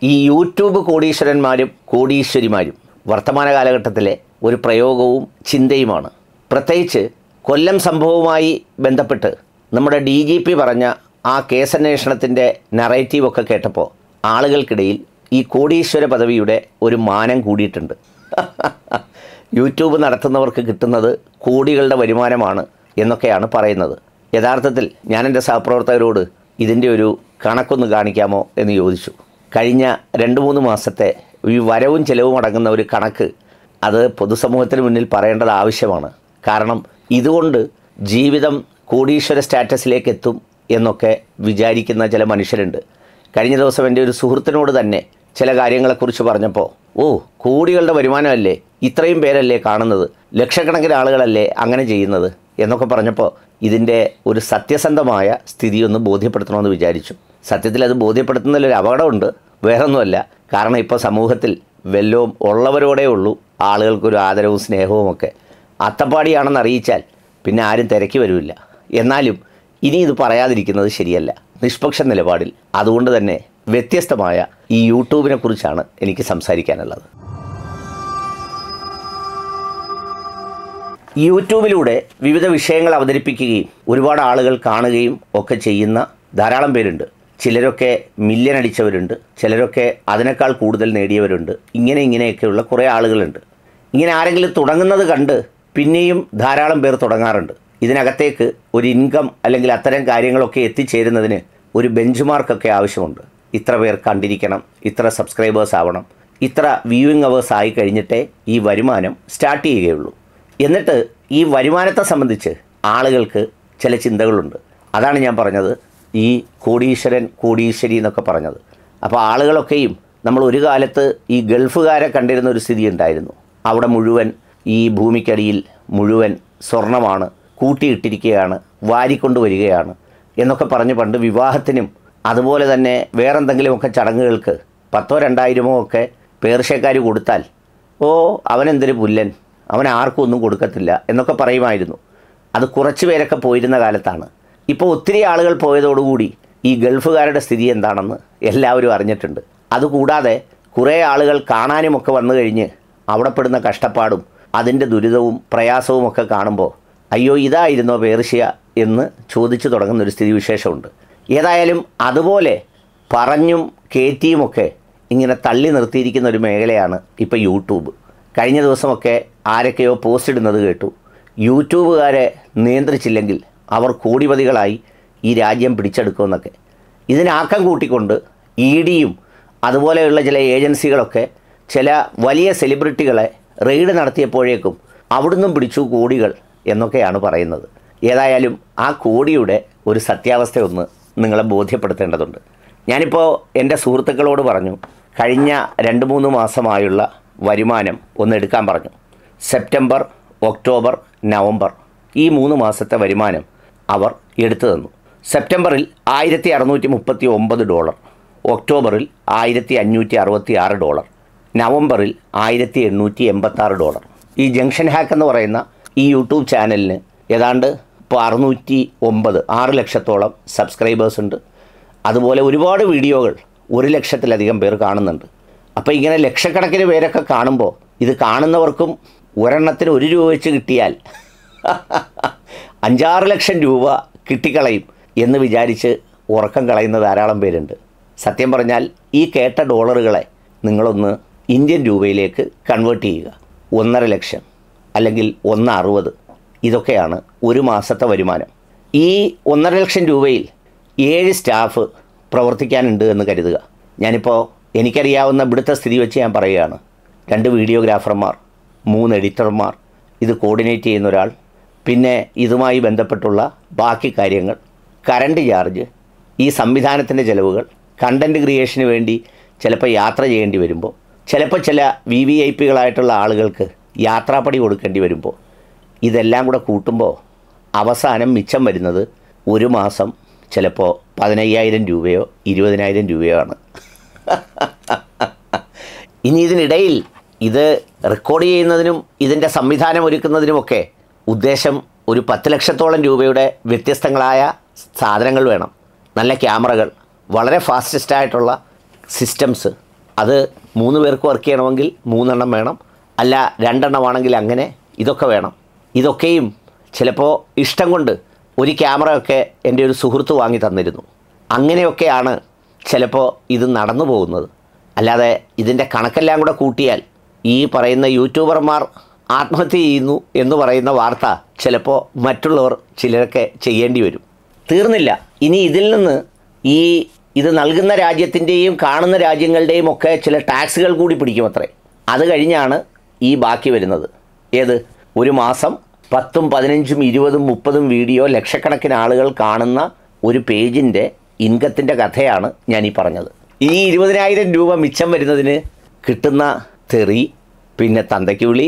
ഈ യൂട്യൂബ് കോടീശ്വരന്മാരും കോടീശ്വരിമാരും വർത്തമാന കാലഘട്ടത്തിലെ ഒരു പ്രയോഗവും ചിന്തയുമാണ് പ്രത്യേകിച്ച് കൊല്ലം സംഭവവുമായി ബന്ധപ്പെട്ട് നമ്മുടെ ഡി ജി പി പറഞ്ഞ ആ കേസന്വേഷണത്തിൻ്റെ നറേറ്റീവൊക്കെ കേട്ടപ്പോൾ ആളുകൾക്കിടയിൽ ഈ കോടീശ്വര പദവിയുടെ ഒരു മാനം കൂടിയിട്ടുണ്ട് യൂട്യൂബ് നടത്തുന്നവർക്ക് കിട്ടുന്നത് കോടികളുടെ വരുമാനമാണ് എന്നൊക്കെയാണ് പറയുന്നത് യഥാർത്ഥത്തിൽ ഞാൻ എൻ്റെ സഹപ്രവർത്തകരോട് ഇതിൻ്റെ ഒരു കണക്കൊന്ന് കാണിക്കാമോ എന്ന് ചോദിച്ചു കഴിഞ്ഞ രണ്ട് മൂന്ന് മാസത്തെ ഈ വരവും ചിലവും അടങ്ങുന്ന ഒരു കണക്ക് അത് പൊതുസമൂഹത്തിന് മുന്നിൽ പറയേണ്ടത് ആവശ്യമാണ് കാരണം ഇതുകൊണ്ട് ജീവിതം കോടീശ്വര സ്റ്റാറ്റസിലേക്ക് എത്തും എന്നൊക്കെ വിചാരിക്കുന്ന ചില മനുഷ്യരുണ്ട് കഴിഞ്ഞ ദിവസം എൻ്റെ ഒരു സുഹൃത്തിനോട് തന്നെ ചില കാര്യങ്ങളെക്കുറിച്ച് പറഞ്ഞപ്പോൾ ഓ കോടികളുടെ വരുമാനമല്ലേ ഇത്രയും പേരല്ലേ കാണുന്നത് ലക്ഷക്കണക്കിന് ആളുകളല്ലേ അങ്ങനെ ചെയ്യുന്നത് എന്നൊക്കെ പറഞ്ഞപ്പോൾ ഇതിൻ്റെ ഒരു സത്യസന്ധമായ സ്ഥിതി ഒന്ന് ബോധ്യപ്പെടുത്തണമെന്ന് വിചാരിച്ചു സത്യത്തിൽ അത് ബോധ്യപ്പെടുത്തുന്നതിലൊരു അപകടമുണ്ട് വേറൊന്നുമല്ല കാരണം ഇപ്പോൾ സമൂഹത്തിൽ വല്ലവും ഉള്ളവരോടേ ഉള്ളൂ ആളുകൾക്കൊരു ആദരവും സ്നേഹവും ഒക്കെ അത്തപ്പാടിയാണെന്ന് അറിയിച്ചാൽ പിന്നെ ആരും തിരക്കി വരില്ല എന്നാലും ഇനി ഇത് പറയാതിരിക്കുന്നത് ശരിയല്ല നിഷ്പക്ഷ നിലപാടിൽ അതുകൊണ്ട് തന്നെ വ്യത്യസ്തമായ ഈ യൂട്യൂബിനെ കുറിച്ചാണ് എനിക്ക് സംസാരിക്കാനുള്ളത് യൂട്യൂബിലൂടെ വിവിധ വിഷയങ്ങൾ അവതരിപ്പിക്കുകയും ഒരുപാട് ആളുകൾ കാണുകയും ഒക്കെ ചെയ്യുന്ന ധാരാളം പേരുണ്ട് ചിലരൊക്കെ മില്യൺ അടിച്ചവരുണ്ട് ചിലരൊക്കെ അതിനേക്കാൾ കൂടുതൽ നേടിയവരുണ്ട് ഇങ്ങനെ ഇങ്ങനെയൊക്കെയുള്ള കുറേ ആളുകളുണ്ട് ഇങ്ങനെ ആരെങ്കിലും തുടങ്ങുന്നത് കണ്ട് പിന്നെയും ധാരാളം പേർ തുടങ്ങാറുണ്ട് ഇതിനകത്തേക്ക് ഒരു ഇൻകം അല്ലെങ്കിൽ അത്തരം കാര്യങ്ങളൊക്കെ എത്തിച്ചേരുന്നതിന് ഒരു ബെഞ്ച് മാർക്കൊക്കെ ആവശ്യമുണ്ട് ഇത്ര പേർ കണ്ടിരിക്കണം ഇത്ര സബ്സ്ക്രൈബേഴ്സ് ആവണം ഇത്ര വ്യൂയിങ് അവേഴ്സ് ആയി കഴിഞ്ഞിട്ടേ ഈ വരുമാനം സ്റ്റാർട്ട് ചെയ്യുകയുള്ളൂ എന്നിട്ട് ഈ വരുമാനത്തെ സംബന്ധിച്ച് ആളുകൾക്ക് ചില ചിന്തകളുണ്ട് അതാണ് ഞാൻ പറഞ്ഞത് ഈ കോടീശ്വരൻ കോടീശ്വരി എന്നൊക്കെ പറഞ്ഞത് അപ്പോൾ ആളുകളൊക്കെയും നമ്മൾ ഒരു കാലത്ത് ഈ ഗൾഫുകാരെ കണ്ടിരുന്ന ഒരു സ്ഥിതി ഉണ്ടായിരുന്നു അവിടെ മുഴുവൻ ഈ ഭൂമിക്കടിയിൽ മുഴുവൻ സ്വർണമാണ് കൂട്ടിയിട്ടിരിക്കുകയാണ് വാരിക്കൊണ്ട് വരികയാണ് എന്നൊക്കെ പറഞ്ഞ് പണ്ട് വിവാഹത്തിനും അതുപോലെ തന്നെ വേറെന്തെങ്കിലുമൊക്കെ ചടങ്ങുകൾക്ക് പത്തോ രണ്ടായിരമോ ഒക്കെ പേർഷ്യക്കാർ കൊടുത്താൽ ഓ അവനെന്തൊരു പുല്ലൻ അവൻ ആർക്കും ഒന്നും കൊടുക്കത്തില്ല എന്നൊക്കെ പറയുമായിരുന്നു അത് കുറച്ച് പേരൊക്കെ പോയിരുന്ന കാലത്താണ് ഇപ്പോൾ ഒത്തിരി ആളുകൾ പോയതോടുകൂടി ഈ ഗൾഫുകാരുടെ സ്ഥിതി എന്താണെന്ന് എല്ലാവരും അറിഞ്ഞിട്ടുണ്ട് അതുകൂടാതെ കുറേ ആളുകൾ കാണാനുമൊക്കെ വന്നു കഴിഞ്ഞ് അവിടെ പെടുന്ന കഷ്ടപ്പാടും അതിൻ്റെ ദുരിതവും പ്രയാസവും ഒക്കെ കാണുമ്പോൾ അയ്യോ ഇതായിരുന്നോ പേർഷ്യ എന്ന് ചോദിച്ചു തുടങ്ങുന്ന ഒരു സ്ഥിതിവിശേഷമുണ്ട് ഏതായാലും അതുപോലെ പറഞ്ഞും കയറ്റിയുമൊക്കെ ഇങ്ങനെ തള്ളി നിർത്തിയിരിക്കുന്ന ഒരു മേഖലയാണ് ഇപ്പോൾ യൂട്യൂബ് കഴിഞ്ഞ ദിവസമൊക്കെ ആരൊക്കെയോ പോസ്റ്റ് ഇടുന്നത് കേട്ടു യൂട്യൂബുകാരെ നിയന്ത്രിച്ചില്ലെങ്കിൽ അവർ കോടിപതികളായി ഈ രാജ്യം പിടിച്ചെടുക്കുമെന്നൊക്കെ ഇതിനാക്കം കൂട്ടിക്കൊണ്ട് ഇ ഡിയും അതുപോലെയുള്ള ചില ഏജൻസികളൊക്കെ ചില വലിയ സെലിബ്രിറ്റികളെ റെയ്ഡ് നടത്തിയപ്പോഴേക്കും അവിടുന്നും പിടിച്ചു കോടികൾ എന്നൊക്കെയാണ് പറയുന്നത് ഏതായാലും ആ കോടിയുടെ ഒരു സത്യാവസ്ഥ ഒന്ന് നിങ്ങളെ ബോധ്യപ്പെടുത്തേണ്ടതുണ്ട് ഞാനിപ്പോൾ എൻ്റെ സുഹൃത്തുക്കളോട് പറഞ്ഞു കഴിഞ്ഞ രണ്ട് മൂന്ന് മാസമായുള്ള വരുമാനം ഒന്ന് എടുക്കാൻ പറഞ്ഞു സെപ്റ്റംബർ ഒക്ടോബർ നവംബർ ഈ മൂന്ന് മാസത്തെ വരുമാനം അവർ എടുത്തു തന്നു സെപ്റ്റംബറിൽ ആയിരത്തി അറുന്നൂറ്റി മുപ്പത്തി ഒമ്പത് ഡോളർ ഒക്ടോബറിൽ ആയിരത്തി അഞ്ഞൂറ്റി അറുപത്തി ആറ് ഡോളർ നവംബറിൽ ആയിരത്തി എണ്ണൂറ്റി എൺപത്താറ് ഡോളർ ഈ ജംഗ്ഷൻ ഹാക്ക് എന്ന് പറയുന്ന ഈ യൂട്യൂബ് ചാനലിന് ഏതാണ്ട് ഇപ്പോൾ അറുന്നൂറ്റി ഒമ്പത് ആറ് ലക്ഷത്തോളം സബ്സ്ക്രൈബേഴ്സ് ഉണ്ട് അതുപോലെ ഒരുപാട് വീഡിയോകൾ ഒരു ലക്ഷത്തിലധികം പേർ കാണുന്നുണ്ട് അപ്പോൾ ഇങ്ങനെ ലക്ഷക്കണക്കിന് പേരൊക്കെ കാണുമ്പോൾ ഇത് കാണുന്നവർക്കും ഒരെണ്ണത്തിന് ഒരു രൂപ വെച്ച് കിട്ടിയാൽ അഞ്ചാറ് ലക്ഷം രൂപ കിട്ടിക്കളയും എന്ന് വിചാരിച്ച് ഉറക്കം കളയുന്ന ധാരാളം പേരുണ്ട് സത്യം പറഞ്ഞാൽ ഈ കേട്ട ഡോളറുകളെ നിങ്ങളൊന്ന് ഇന്ത്യൻ രൂപയിലേക്ക് കൺവേർട്ട് ചെയ്യുക ഒന്നര ലക്ഷം അല്ലെങ്കിൽ ഒന്ന് അറുപത് ഇതൊക്കെയാണ് ഒരു മാസത്തെ വരുമാനം ഈ ഒന്നര ലക്ഷം രൂപയിൽ ഏഴ് സ്റ്റാഫ് പ്രവർത്തിക്കാനുണ്ട് എന്ന് കരുതുക ഞാനിപ്പോൾ എനിക്കറിയാവുന്ന ഇവിടുത്തെ സ്ഥിതി വെച്ച് ഞാൻ പറയുകയാണ് രണ്ട് വീഡിയോഗ്രാഫർമാർ മൂന്ന് എഡിറ്റർമാർ ഇത് കോർഡിനേറ്റ് ചെയ്യുന്ന ഒരാൾ പിന്നെ ഇതുമായി ബന്ധപ്പെട്ടുള്ള ബാക്കി കാര്യങ്ങൾ കറണ്ട് ചാർജ് ഈ സംവിധാനത്തിൻ്റെ ചിലവുകൾ കണ്ടൻറ്റ് ക്രിയേഷന് വേണ്ടി ചിലപ്പോൾ യാത്ര ചെയ്യേണ്ടി വരുമ്പോൾ ചിലപ്പോൾ ചില വി വി ഐ പികളായിട്ടുള്ള ആളുകൾക്ക് യാത്രാപ്പടി കൊടുക്കേണ്ടി വരുമ്പോൾ ഇതെല്ലാം കൂടെ കൂട്ടുമ്പോൾ അവസാനം മിച്ചം വരുന്നത് ഒരു മാസം ചിലപ്പോൾ പതിനയ്യായിരം രൂപയോ ഇരുപതിനായിരം രൂപയോ ആണ് ഇനി ഇതിനിടയിൽ ഇത് റെക്കോർഡ് ചെയ്യുന്നതിനും ഇതിൻ്റെ സംവിധാനം ഒരുക്കുന്നതിനുമൊക്കെ ഉദ്ദേശം ഒരു പത്ത് ലക്ഷത്തോളം രൂപയുടെ വ്യത്യസ്തങ്ങളായ സാധനങ്ങൾ വേണം നല്ല ക്യാമറകൾ വളരെ ഫാസ്റ്റസ്റ്റ് ആയിട്ടുള്ള സിസ്റ്റംസ് അത് മൂന്ന് പേർക്ക് വർക്ക് ചെയ്യണമെങ്കിൽ മൂന്നെണ്ണം വേണം അല്ല രണ്ടെണ്ണമാണെങ്കിൽ അങ്ങനെ ഇതൊക്കെ വേണം ഇതൊക്കെയും ചിലപ്പോൾ ഇഷ്ടം കൊണ്ട് ഒരു ക്യാമറയൊക്കെ എൻ്റെ ഒരു സുഹൃത്ത് വാങ്ങി തന്നിരുന്നു അങ്ങനെയൊക്കെയാണ് ചിലപ്പോൾ ഇത് നടന്നു പോകുന്നത് അല്ലാതെ ഇതിൻ്റെ കണക്കെല്ലാം കൂടെ കൂട്ടിയാൽ ഈ പറയുന്ന യൂട്യൂബർമാർ ആത്മഹത്യ ചെയ്യുന്നു എന്ന് പറയുന്ന വാർത്ത ചിലപ്പോൾ മറ്റുള്ളവർ ചിലരൊക്കെ ചെയ്യേണ്ടി വരും തീർന്നില്ല ഇനി ഇതിൽ നിന്ന് ഈ ഇത് നൽകുന്ന രാജ്യത്തിൻ്റെയും കാണുന്ന രാജ്യങ്ങളുടെയും ഒക്കെ ചില ടാക്സുകൾ കൂടി പിടിക്കും അത്രേ അത് കഴിഞ്ഞാണ് ഈ ബാക്കി വരുന്നത് ഏത് ഒരു മാസം പത്തും പതിനഞ്ചും ഇരുപതും മുപ്പതും വീഡിയോ ലക്ഷക്കണക്കിന് ആളുകൾ കാണുന്ന ഒരു പേജിൻ്റെ ഇൻകത്തിൻ്റെ കഥയാണ് ഞാൻ ഈ പറഞ്ഞത് ഈ ഇരുപതിനായിരം രൂപ മിച്ചം വരുന്നതിന് കിട്ടുന്ന തെറി പിന്നെ തന്തയ്ക്ക് വിളി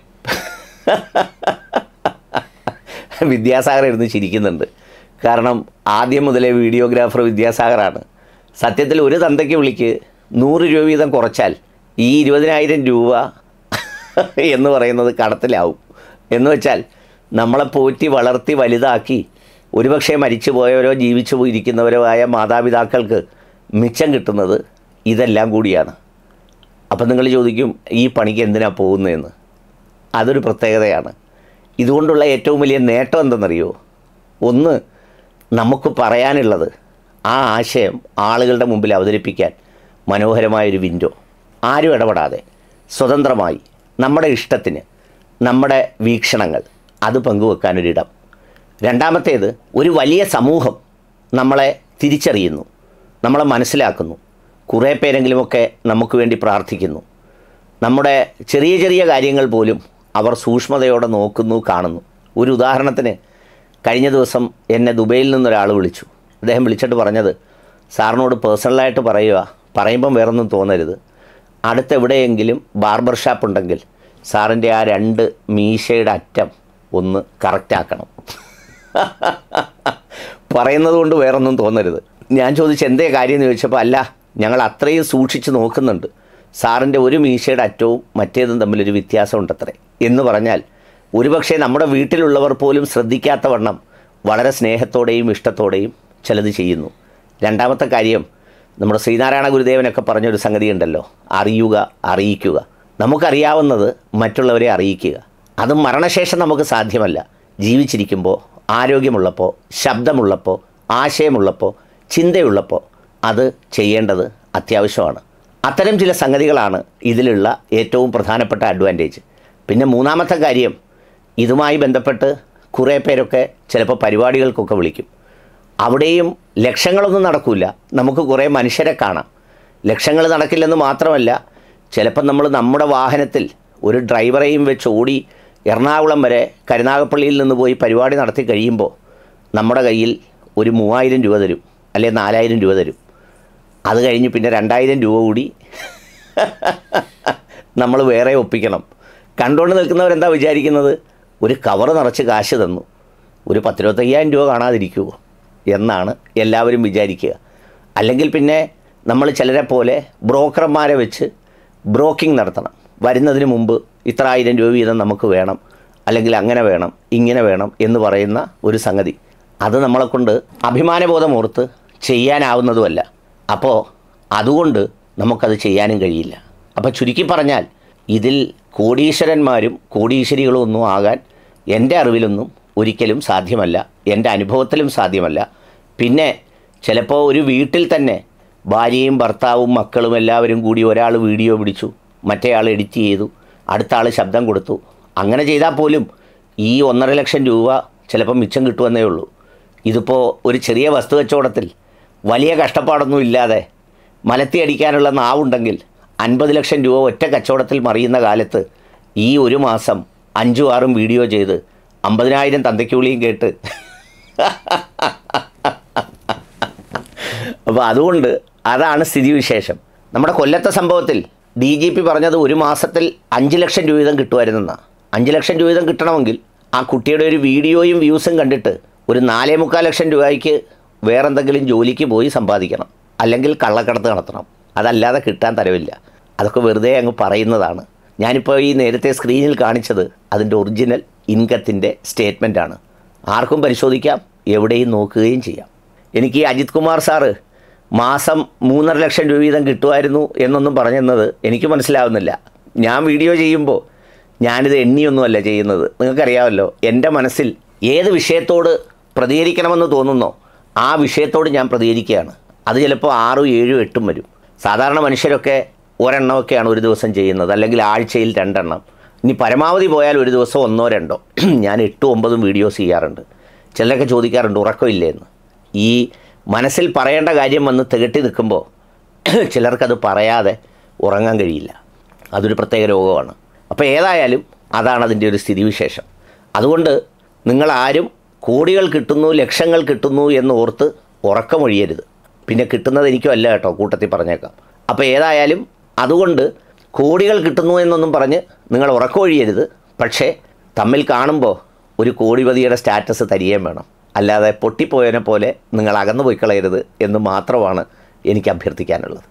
വിദ്യാസാഗർ ഇരുന്ന് ചിരിക്കുന്നുണ്ട് കാരണം ആദ്യം മുതലേ വീഡിയോഗ്രാഫർ വിദ്യാസാഗറാണ് സത്യത്തിൽ ഒരു തന്തയ്ക്ക് വിളിക്ക് നൂറ് രൂപ വീതം കുറച്ചാൽ ഈ ഇരുപതിനായിരം രൂപ എന്ന് പറയുന്നത് കടത്തിലാവും എന്ന് വെച്ചാൽ നമ്മളെ പോറ്റി വളർത്തി വലുതാക്കി ഒരുപക്ഷെ മരിച്ചു പോയവരോ ജീവിച്ചു പോയിരിക്കുന്നവരോ ആയ മാതാപിതാക്കൾക്ക് മിച്ചം കിട്ടുന്നത് ഇതെല്ലാം കൂടിയാണ് അപ്പം നിങ്ങൾ ചോദിക്കും ഈ പണിക്ക് എന്തിനാണ് പോകുന്നതെന്ന് അതൊരു പ്രത്യേകതയാണ് ഇതുകൊണ്ടുള്ള ഏറ്റവും വലിയ നേട്ടം എന്തെന്നറിയോ ഒന്ന് നമുക്ക് പറയാനുള്ളത് ആ ആശയം ആളുകളുടെ മുമ്പിൽ അവതരിപ്പിക്കാൻ മനോഹരമായൊരു വിൻഡോ ആരും ഇടപെടാതെ സ്വതന്ത്രമായി നമ്മുടെ ഇഷ്ടത്തിന് നമ്മുടെ വീക്ഷണങ്ങൾ അത് പങ്കുവെക്കാനൊരിടം രണ്ടാമത്തേത് ഒരു വലിയ സമൂഹം നമ്മളെ തിരിച്ചറിയുന്നു നമ്മളെ മനസ്സിലാക്കുന്നു കുറേ പേരെങ്കിലുമൊക്കെ നമുക്ക് വേണ്ടി പ്രാർത്ഥിക്കുന്നു നമ്മുടെ ചെറിയ ചെറിയ കാര്യങ്ങൾ പോലും അവർ സൂക്ഷ്മതയോടെ നോക്കുന്നു കാണുന്നു ഒരു ഉദാഹരണത്തിന് കഴിഞ്ഞ ദിവസം എന്നെ ദുബൈയിൽ നിന്നൊരാൾ വിളിച്ചു അദ്ദേഹം വിളിച്ചിട്ട് പറഞ്ഞത് സാറിനോട് പേഴ്സണലായിട്ട് പറയുക പറയുമ്പം വേറൊന്നും തോന്നരുത് അടുത്തെവിടെയെങ്കിലും ബാർബർ ഷാപ്പ് ഉണ്ടെങ്കിൽ സാറിൻ്റെ ആ രണ്ട് മീശയുടെ അറ്റം ഒന്ന് കറക്റ്റാക്കണം പറയുന്നത് കൊണ്ട് വേറൊന്നും തോന്നരുത് ഞാൻ ചോദിച്ചു എന്തേ കാര്യം എന്ന് ചോദിച്ചപ്പോൾ അല്ല ഞങ്ങൾ അത്രയും സൂക്ഷിച്ച് നോക്കുന്നുണ്ട് സാറിൻ്റെ ഒരു മീശയുടെ അറ്റവും മറ്റേതും തമ്മിലൊരു വ്യത്യാസമുണ്ടത്രേ എന്ന് പറഞ്ഞാൽ ഒരുപക്ഷെ നമ്മുടെ വീട്ടിലുള്ളവർ പോലും ശ്രദ്ധിക്കാത്ത വണ്ണം വളരെ സ്നേഹത്തോടെയും ഇഷ്ടത്തോടെയും ചിലത് ചെയ്യുന്നു രണ്ടാമത്തെ കാര്യം നമ്മുടെ ശ്രീനാരായണ ഗുരുദേവനൊക്കെ പറഞ്ഞൊരു സംഗതി ഉണ്ടല്ലോ അറിയുക അറിയിക്കുക നമുക്കറിയാവുന്നത് മറ്റുള്ളവരെ അറിയിക്കുക അത് മരണശേഷം നമുക്ക് സാധ്യമല്ല ജീവിച്ചിരിക്കുമ്പോൾ ആരോഗ്യമുള്ളപ്പോൾ ശബ്ദമുള്ളപ്പോൾ ആശയമുള്ളപ്പോൾ ചിന്തയുള്ളപ്പോൾ അത് ചെയ്യേണ്ടത് അത്യാവശ്യമാണ് അത്തരം ചില സംഗതികളാണ് ഇതിലുള്ള ഏറ്റവും പ്രധാനപ്പെട്ട അഡ്വാൻറ്റേജ് പിന്നെ മൂന്നാമത്തെ കാര്യം ഇതുമായി ബന്ധപ്പെട്ട് കുറേ പേരൊക്കെ ചിലപ്പോൾ പരിപാടികൾക്കൊക്കെ വിളിക്കും അവിടെയും ലക്ഷങ്ങളൊന്നും നടക്കില്ല നമുക്ക് കുറേ മനുഷ്യരെ കാണാം ലക്ഷങ്ങൾ നടക്കില്ലെന്ന് മാത്രമല്ല ചിലപ്പം നമ്മൾ നമ്മുടെ വാഹനത്തിൽ ഒരു ഡ്രൈവറെയും വെച്ച് ഓടി എറണാകുളം വരെ കരുനാഗപ്പള്ളിയിൽ നിന്ന് പോയി പരിപാടി നടത്തി കഴിയുമ്പോൾ നമ്മുടെ കയ്യിൽ ഒരു മൂവായിരം രൂപ തരും അല്ലെ നാലായിരം രൂപ തരും അത് കഴിഞ്ഞ് പിന്നെ രണ്ടായിരം രൂപ കൂടി നമ്മൾ വേറെ ഒപ്പിക്കണം കണ്ടുകൊണ്ട് നിൽക്കുന്നവരെന്താ വിചാരിക്കുന്നത് ഒരു കവർ നിറച്ച് കാശ് തന്നു ഒരു പത്തിരുപത്തയ്യായിരം രൂപ കാണാതിരിക്കുമോ എന്നാണ് എല്ലാവരും വിചാരിക്കുക അല്ലെങ്കിൽ പിന്നെ നമ്മൾ ചിലരെ പോലെ ബ്രോക്കർമാരെ വെച്ച് ബ്രോക്കിംഗ് നടത്തണം വരുന്നതിന് മുമ്പ് ഇത്ര ആയിരം രൂപ വീതം നമുക്ക് വേണം അല്ലെങ്കിൽ അങ്ങനെ വേണം ഇങ്ങനെ വേണം എന്ന് പറയുന്ന ഒരു സംഗതി അത് നമ്മളെ കൊണ്ട് അഭിമാനബോധം ഓർത്ത് ചെയ്യാനാവുന്നതുമല്ല അപ്പോൾ അതുകൊണ്ട് നമുക്കത് ചെയ്യാനും കഴിയില്ല അപ്പോൾ ചുരുക്കി പറഞ്ഞാൽ ഇതിൽ കോടീശ്വരന്മാരും കോടീശ്വരികളും ഒന്നും ആകാൻ എൻ്റെ അറിവിലൊന്നും ഒരിക്കലും സാധ്യമല്ല എൻ്റെ അനുഭവത്തിലും സാധ്യമല്ല പിന്നെ ചിലപ്പോൾ ഒരു വീട്ടിൽ തന്നെ ഭാര്യയും ഭർത്താവും മക്കളും എല്ലാവരും കൂടി ഒരാൾ വീഡിയോ പിടിച്ചു മറ്റേ ആൾ എഡിറ്റ് ചെയ്തു അടുത്ത ആൾ ശബ്ദം കൊടുത്തു അങ്ങനെ ചെയ്താൽ പോലും ഈ ഒന്നര ലക്ഷം രൂപ ചിലപ്പോൾ മിച്ചം കിട്ടുമെന്നേ ഉള്ളൂ ഇതിപ്പോൾ ഒരു ചെറിയ വസ്തു കച്ചവടത്തിൽ വലിയ കഷ്ടപ്പാടൊന്നും ഇല്ലാതെ മലത്തി അടിക്കാനുള്ള നാവുണ്ടെങ്കിൽ അൻപത് ലക്ഷം രൂപ ഒറ്റ കച്ചവടത്തിൽ മറിയുന്ന കാലത്ത് ഈ ഒരു മാസം അഞ്ചും ആറും വീഡിയോ ചെയ്ത് അമ്പതിനായിരം തന്തയ്ക്കുള്ളിയും കേട്ട് അപ്പോൾ അതുകൊണ്ട് അതാണ് സ്ഥിതിവിശേഷം നമ്മുടെ കൊല്ലത്തെ സംഭവത്തിൽ ഡി ജി പി പറഞ്ഞത് ഒരു മാസത്തിൽ അഞ്ച് ലക്ഷം രൂപ വീതം കിട്ടുമായിരുന്നെന്നാണ് അഞ്ച് ലക്ഷം രൂപ വീതം കിട്ടണമെങ്കിൽ ആ കുട്ടിയുടെ ഒരു വീഡിയോയും വ്യൂസും കണ്ടിട്ട് ഒരു നാലേ മുക്കാൽ ലക്ഷം രൂപയ്ക്ക് വേറെന്തെങ്കിലും ജോലിക്ക് പോയി സമ്പാദിക്കണം അല്ലെങ്കിൽ കള്ളക്കടത്ത് നടത്തണം അതല്ലാതെ കിട്ടാൻ തരവില്ല അതൊക്കെ വെറുതെ അങ്ങ് പറയുന്നതാണ് ഞാനിപ്പോൾ ഈ നേരത്തെ സ്ക്രീനിൽ കാണിച്ചത് അതിൻ്റെ ഒറിജിനൽ ഇൻകത്തിൻ്റെ സ്റ്റേറ്റ്മെൻറ്റാണ് ആർക്കും പരിശോധിക്കാം എവിടെയും നോക്കുകയും ചെയ്യാം എനിക്ക് ഈ അജിത് കുമാർ സാറ് മാസം മൂന്നര ലക്ഷം രൂപ വീതം കിട്ടുമായിരുന്നു എന്നൊന്നും പറഞ്ഞെന്നത് എനിക്ക് മനസ്സിലാവുന്നില്ല ഞാൻ വീഡിയോ ചെയ്യുമ്പോൾ ഞാനിത് എണ്ണിയൊന്നുമല്ല ചെയ്യുന്നത് നിങ്ങൾക്കറിയാമല്ലോ എൻ്റെ മനസ്സിൽ ഏത് വിഷയത്തോട് പ്രതികരിക്കണമെന്ന് തോന്നുന്നോ ആ വിഷയത്തോട് ഞാൻ പ്രതികരിക്കുകയാണ് അത് ചിലപ്പോൾ ആറും ഏഴും എട്ടും വരും സാധാരണ മനുഷ്യരൊക്കെ ഒരെണ്ണമൊക്കെയാണ് ഒരു ദിവസം ചെയ്യുന്നത് അല്ലെങ്കിൽ ആഴ്ചയിൽ രണ്ടെണ്ണം ഇനി പരമാവധി പോയാൽ ഒരു ദിവസം ഒന്നോ രണ്ടോ ഞാൻ എട്ടും ഒമ്പതും വീഡിയോസ് ചെയ്യാറുണ്ട് ചിലരൊക്കെ ചോദിക്കാറുണ്ട് ഉറക്കമില്ലേ എന്ന് ഈ മനസ്സിൽ പറയേണ്ട കാര്യം വന്ന് തികട്ടി നിൽക്കുമ്പോൾ ചിലർക്കത് പറയാതെ ഉറങ്ങാൻ കഴിയില്ല അതൊരു പ്രത്യേക രോഗമാണ് അപ്പോൾ ഏതായാലും അതാണ് അതിൻ്റെ ഒരു സ്ഥിതിവിശേഷം അതുകൊണ്ട് നിങ്ങളാരും കോടികൾ കിട്ടുന്നു ലക്ഷങ്ങൾ കിട്ടുന്നു എന്ന് ഓർത്ത് ഉറക്കമൊഴിയരുത് പിന്നെ കിട്ടുന്നത് എനിക്കും അല്ല കേട്ടോ കൂട്ടത്തിൽ പറഞ്ഞേക്കാം അപ്പോൾ ഏതായാലും അതുകൊണ്ട് കോടികൾ കിട്ടുന്നു എന്നൊന്നും പറഞ്ഞ് നിങ്ങൾ ഉറക്കമൊഴിയരുത് പക്ഷേ തമ്മിൽ കാണുമ്പോൾ ഒരു കോടിപതിയുടെ സ്റ്റാറ്റസ് തരികയും വേണം അല്ലാതെ പൊട്ടിപ്പോയതിനെ പോലെ നിങ്ങൾ അകന്നു പോയി കളയരുത് എന്ന് മാത്രമാണ് എനിക്ക് അഭ്യർത്ഥിക്കാനുള്ളത്